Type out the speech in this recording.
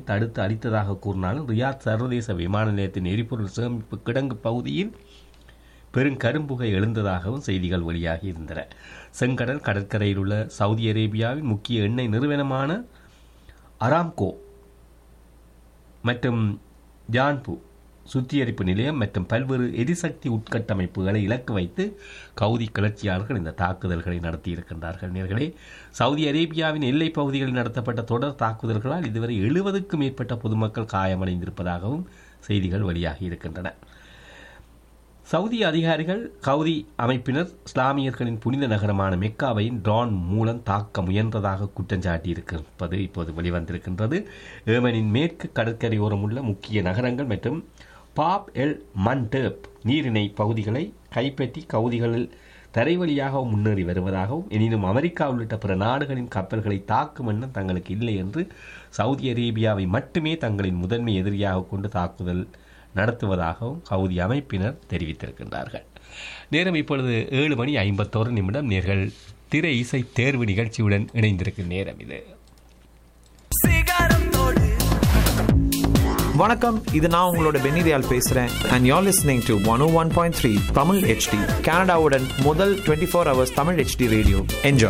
தடுத்து அளித்ததாக கூறினாலும் ரியாத் சர்வதேச விமான நிலையத்தின் எரிபொருள் சேமிப்பு கிடங்கு பகுதியில் பெருங்கரும்புகை எழுந்ததாகவும் செய்திகள் வெளியாகி இருந்தன செங்கடல் கடற்கரையில் உள்ள சவுதி அரேபியாவின் முக்கிய எண்ணெய் நிறுவனமான அராம்கோ மற்றும் ஜான்பு சுத்திகரிப்பு நிலையம் மற்றும் பல்வேறு எரிசக்தி உட்கட்டமைப்புகளை இலக்கு வைத்து கவுதி கிளர்ச்சியாளர்கள் இந்த தாக்குதல்களை நடத்தியிருக்கின்றார்கள் நேர்களே சவுதி அரேபியாவின் எல்லைப் பகுதிகளில் நடத்தப்பட்ட தொடர் தாக்குதல்களால் இதுவரை எழுபதுக்கும் மேற்பட்ட பொதுமக்கள் காயமடைந்திருப்பதாகவும் செய்திகள் வெளியாகி இருக்கின்றன சவுதி அதிகாரிகள் கவுதி அமைப்பினர் இஸ்லாமியர்களின் புனித நகரமான மெக்காவை ட்ரோன் மூலம் தாக்க முயன்றதாக குற்றம் சாட்டியிருப்பது இப்போது வெளிவந்திருக்கின்றது ஏமனின் மேற்கு கடற்கரையோரம் உள்ள முக்கிய நகரங்கள் மற்றும் பாப் எல் மன்டேப் நீரிணை பகுதிகளை கைப்பற்றி கவுதிகளில் தரை வழியாக முன்னேறி வருவதாகவும் எனினும் அமெரிக்கா உள்ளிட்ட பிற நாடுகளின் கப்பல்களை தாக்கும் எண்ணம் தங்களுக்கு இல்லை என்று சவுதி அரேபியாவை மட்டுமே தங்களின் முதன்மை எதிரியாக கொண்டு தாக்குதல் நடத்துவதாகவும் கவுதி அமைப்பினர் தெரிவித்திருக்கின்றார்கள் நேரம் இப்பொழுது ஏழு மணி ஐம்பத்தோரு நிமிடம் நேர்கள் திரை இசை தேர்வு நிகழ்ச்சியுடன் இணைந்திருக்கும் நேரம் இது வணக்கம் இது நான் உங்களோட பெனிதியால் பேசுறேன் and you're listening to one one point three Tamil HD கனடாவுடன் முதல் twenty four hours Tamil HD radio enjoy